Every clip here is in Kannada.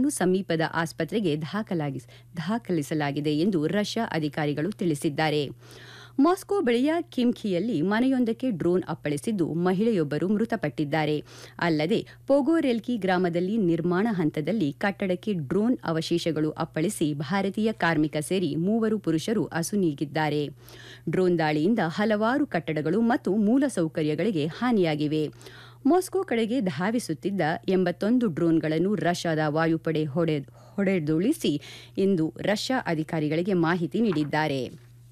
ಸಮೀಪದ ಆಸ್ಪತ್ರೆಗೆ ದಾಖಲಾಗಿ ದಾಖಲಿಸಲಾಗಿದೆ ಎಂದು ರಷ್ಯಾ ಅಧಿಕಾರಿಗಳು ತಿಳಿಸಿದ್ದಾರೆ ಮಾಸ್ಕೋ ಬಳಿಯ ಕಿಮ್ಖಿಯಲ್ಲಿ ಮನೆಯೊಂದಕ್ಕೆ ಡ್ರೋನ್ ಅಪ್ಪಳಿಸಿದ್ದು ಮಹಿಳೆಯೊಬ್ಬರು ಮೃತಪಟ್ಟಿದ್ದಾರೆ ಅಲ್ಲದೆ ಪೋಗೋರೆಲ್ಕಿ ಗ್ರಾಮದಲ್ಲಿ ನಿರ್ಮಾಣ ಹಂತದಲ್ಲಿ ಕಟ್ಟಡಕ್ಕೆ ಡ್ರೋನ್ ಅವಶೇಷಗಳು ಅಪ್ಪಳಿಸಿ ಭಾರತೀಯ ಕಾರ್ಮಿಕ ಸೇರಿ ಮೂವರು ಪುರುಷರು ಅಸುನೀಗಿದ್ದಾರೆ ಡ್ರೋನ್ ದಾಳಿಯಿಂದ ಹಲವಾರು ಕಟ್ಟಡಗಳು ಮತ್ತು ಮೂಲಸೌಕರ್ಯಗಳಿಗೆ ಹಾನಿಯಾಗಿವೆ ಮಾಸ್ಕೋ ಕಡೆಗೆ ಧಾವಿಸುತ್ತಿದ್ದ ಎಂಬತ್ತೊಂದು ಡ್ರೋನ್ಗಳನ್ನು ರಷ್ಯಾದ ವಾಯುಪಡೆ ಹೊಡೆ ಹೊಡೆದುರುಳಿಸಿ ಇಂದು ರಷ್ಯಾ ಅಧಿಕಾರಿಗಳಿಗೆ ಮಾಹಿತಿ ನೀಡಿದ್ದಾರೆ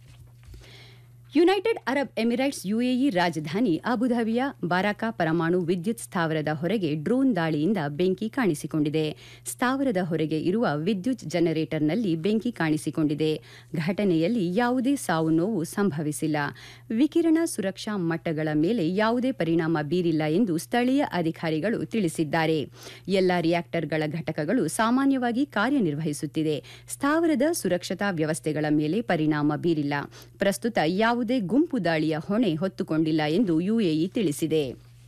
ಯುನೈಟೆಡ್ ಅರಬ್ ಎಮಿರೇಟ್ಸ್ ಯುಎಇ ರಾಜಧಾನಿ ಅಬುಧಾಬಿಯ ಬಾರಾಕಾ ಪರಮಾಣು ವಿದ್ಯುತ್ ಸ್ಥಾವರದ ಹೊರಗೆ ಡ್ರೋನ್ ದಾಳಿಯಿಂದ ಬೆಂಕಿ ಕಾಣಿಸಿಕೊಂಡಿದೆ ಸ್ಥಾವರದ ಹೊರಗೆ ಇರುವ ವಿದ್ಯುತ್ ಜನರೇಟರ್ನಲ್ಲಿ ಬೆಂಕಿ ಕಾಣಿಸಿಕೊಂಡಿದೆ ಘಟನೆಯಲ್ಲಿ ಯಾವುದೇ ಸಾವು ನೋವು ಸಂಭವಿಸಿಲ್ಲ ವಿಕಿರಣ ಸುರಕ್ಷಾ ಮಟ್ಟಗಳ ಮೇಲೆ ಯಾವುದೇ ಪರಿಣಾಮ ಬೀರಿಲ್ಲ ಎಂದು ಸ್ಥಳೀಯ ಅಧಿಕಾರಿಗಳು ತಿಳಿಸಿದ್ದಾರೆ ಎಲ್ಲ ರಿಯಾಕ್ಟರ್ಗಳ ಘಟಕಗಳು ಸಾಮಾನ್ಯವಾಗಿ ಕಾರ್ಯನಿರ್ವಹಿಸುತ್ತಿದೆ ಸ್ಥಾವರದ ಸುರಕ್ಷತಾ ವ್ಯವಸ್ಥೆಗಳ ಮೇಲೆ ಪರಿಣಾಮ ಬೀರಿಲ್ಲ ಪ್ರಸ್ತುತ ಯಾವುದೇ ಗುಂಪು ದಾಳಿಯ ಹೊಣೆ ಹೊತ್ತುಕೊಂಡಿಲ್ಲ ಎಂದು ಯುಎಇ ತಿಳಿಸಿದೆ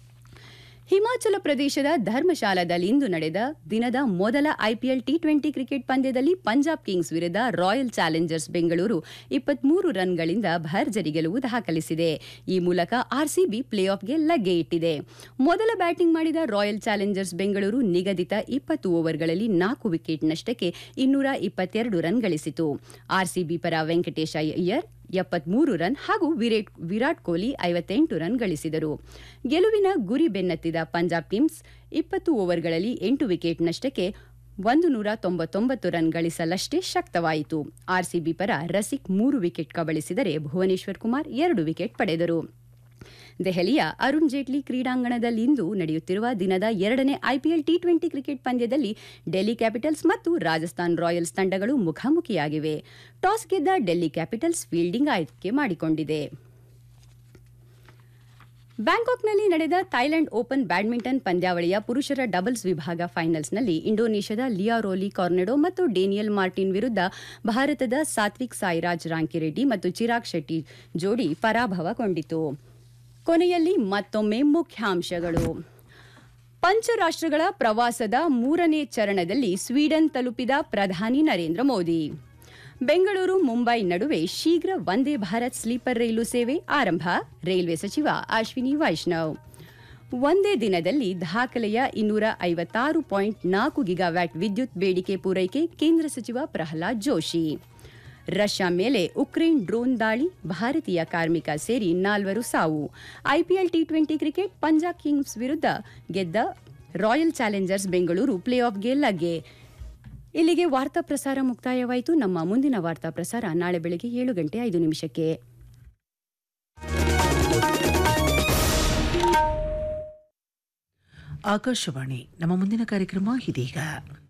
ಹಿಮಾಚಲ ಪ್ರದೇಶದ ಧರ್ಮಶಾಲಾದಲ್ಲಿಂದು ನಡೆದ ದಿನದ ಮೊದಲ ಐಪಿಎಲ್ ಟಿ ಟ್ವೆಂಟಿ ಕ್ರಿಕೆಟ್ ಪಂದ್ಯದಲ್ಲಿ ಪಂಜಾಬ್ ಕಿಂಗ್ಸ್ ವಿರುದ್ಧ ರಾಯಲ್ ಚಾಲೆಂಜರ್ಸ್ ಬೆಂಗಳೂರು ಇಪ್ಪತ್ಮೂರು ರನ್ಗಳಿಂದ ಭರ್ಜರಿ ಗೆಲುವು ದಾಖಲಿಸಿದೆ ಈ ಮೂಲಕ ಆರ್ಸಿಬಿ ಪ್ಲೇ ಆಫ್ಗೆ ಲಗ್ಗೆ ಇಟ್ಟಿದೆ ಮೊದಲ ಬ್ಯಾಟಿಂಗ್ ಮಾಡಿದ ರಾಯಲ್ ಚಾಲೆಂಜರ್ಸ್ ಬೆಂಗಳೂರು ನಿಗದಿತ ಇಪ್ಪತ್ತು ಓವರ್ಗಳಲ್ಲಿ ನಾಲ್ಕು ವಿಕೆಟ್ ನಷ್ಟಕ್ಕೆ ಇನ್ನೂರ ಇಪ್ಪತ್ತೆರಡು ರನ್ ಗಳಿಸಿತು ಆರ್ಸಿಬಿ ಪರ ವೆಂಕಟೇಶ ಅಯ್ಯರ್ ಎಪ್ಪತ್ಮೂರು ರನ್ ಹಾಗೂ ವಿರೇಟ್ ವಿರಾಟ್ ಕೊಹ್ಲಿ ಐವತ್ತೆಂಟು ರನ್ ಗಳಿಸಿದರು ಗೆಲುವಿನ ಗುರಿ ಬೆನ್ನತ್ತಿದ ಪಂಜಾಬ್ ಕಿಂಗ್ಸ್ ಇಪ್ಪತ್ತು ಓವರ್ಗಳಲ್ಲಿ ಎಂಟು ವಿಕೆಟ್ ನಷ್ಟಕ್ಕೆ ಒಂದು ನೂರ ತೊಂಬತ್ತೊಂಬತ್ತು ರನ್ ಗಳಿಸಲಷ್ಟೇ ಶಕ್ತವಾಯಿತು ಆರ್ಸಿಬಿ ಪರ ರಸಿಕ್ ಮೂರು ವಿಕೆಟ್ ಕಬಳಿಸಿದರೆ ಭುವನೇಶ್ವರ್ ಕುಮಾರ್ ಎರಡು ವಿಕೆಟ್ ಪಡೆದರು ದೆಹಲಿಯ ಅರುಣ್ ಜೇಟ್ಲಿ ಕ್ರೀಡಾಂಗಣದಲ್ಲಿಂದು ನಡೆಯುತ್ತಿರುವ ದಿನದ ಎರಡನೇ ಐಪಿಎಲ್ ಟಿ ಟ್ವೆಂಟಿ ಕ್ರಿಕೆಟ್ ಪಂದ್ಯದಲ್ಲಿ ಡೆಲ್ಲಿ ಕ್ಯಾಪಿಟಲ್ಸ್ ಮತ್ತು ರಾಜಸ್ಥಾನ್ ರಾಯಲ್ಸ್ ತಂಡಗಳು ಮುಖಾಮುಖಿಯಾಗಿವೆ ಟಾಸ್ ಗೆದ್ದ ಡೆಲ್ಲಿ ಕ್ಯಾಪಿಟಲ್ಸ್ ಫೀಲ್ಡಿಂಗ್ ಆಯ್ಕೆ ಮಾಡಿಕೊಂಡಿದೆ ಬ್ಯಾಂಕಾಕ್ನಲ್ಲಿ ನಡೆದ ಥೈಲ್ಯಾಂಡ್ ಓಪನ್ ಬ್ಯಾಡ್ಮಿಂಟನ್ ಪಂದ್ಯಾವಳಿಯ ಪುರುಷರ ಡಬಲ್ಸ್ ವಿಭಾಗ ಫೈನಲ್ಸ್ನಲ್ಲಿ ಇಂಡೋನೇಷ್ಯಾದ ಲಿಯಾ ರೋಲಿ ಕಾರ್ನೆಡೋ ಮತ್ತು ಡೇನಿಯಲ್ ಮಾರ್ಟಿನ್ ವಿರುದ್ಧ ಭಾರತದ ಸಾತ್ವಿಕ್ ಸಾಯಿರಾಜ್ ರಾಂಕಿರೆಡ್ಡಿ ಮತ್ತು ಚಿರಾಗ್ ಶೆಟ್ಟಿ ಜೋಡಿ ಪರಾಭವಗೊಂಡಿತು ಕೊನೆಯಲ್ಲಿ ಮತ್ತೊಮ್ಮೆ ಮುಖ್ಯಾಂಶಗಳು ಪಂಚರಾಷ್ಟ್ರಗಳ ಪ್ರವಾಸದ ಮೂರನೇ ಚರಣದಲ್ಲಿ ಸ್ವೀಡನ್ ತಲುಪಿದ ಪ್ರಧಾನಿ ನರೇಂದ್ರ ಮೋದಿ ಬೆಂಗಳೂರು ಮುಂಬೈ ನಡುವೆ ಶೀಘ್ರ ವಂದೇ ಭಾರತ್ ಸ್ಲೀಪರ್ ರೈಲು ಸೇವೆ ಆರಂಭ ರೈಲ್ವೆ ಸಚಿವ ಅಶ್ವಿನಿ ವೈಷ್ಣವ್ ಒಂದೇ ದಿನದಲ್ಲಿ ದಾಖಲೆಯ ಇನ್ನೂರ ಐವತ್ತಾರು ಪಾಯಿಂಟ್ ನಾಲ್ಕು ಗಿಗಾವ್ಯಾಟ್ ವಿದ್ಯುತ್ ಬೇಡಿಕೆ ಪೂರೈಕೆ ಕೇಂದ್ರ ಸಚಿವ ಪ್ರಹ್ಲಾದ್ ಜೋಶಿ ರಷ್ಯಾ ಮೇಲೆ ಉಕ್ರೇನ್ ಡ್ರೋನ್ ದಾಳಿ ಭಾರತೀಯ ಕಾರ್ಮಿಕ ಸೇರಿ ನಾಲ್ವರು ಸಾವು IPL T twenty cricket Punjab kings ವಿರುದ್ಧ ಗೆದ್ದ ರಾಯಲ್ ಚಾಲೆಂಜರ್ಸ್ ಬೆಂಗಳೂರು ಪ್ಲೇ ಆಫ್ಗೆ ಲಗ್ಗೆ ಇಲ್ಲಿಗೆ ವಾರ್ತಾ ಪ್ರಸಾರ ಮುಕ್ತಾಯವಾಯಿತು ನಮ್ಮ ಮುಂದಿನ ವಾರ್ತಾ ಪ್ರಸಾರ ನಾಳೆ ಬೆಳಗ್ಗೆ ಏಳು ಗಂಟೆ ಐದು ನಿಮಿಷಕ್ಕೆ ಆಕಾಶವಾಣಿ ನಮ್ಮ ಮುಂದಿನ ಕಾರ್ಯಕ್ರಮ ಇದೀಗ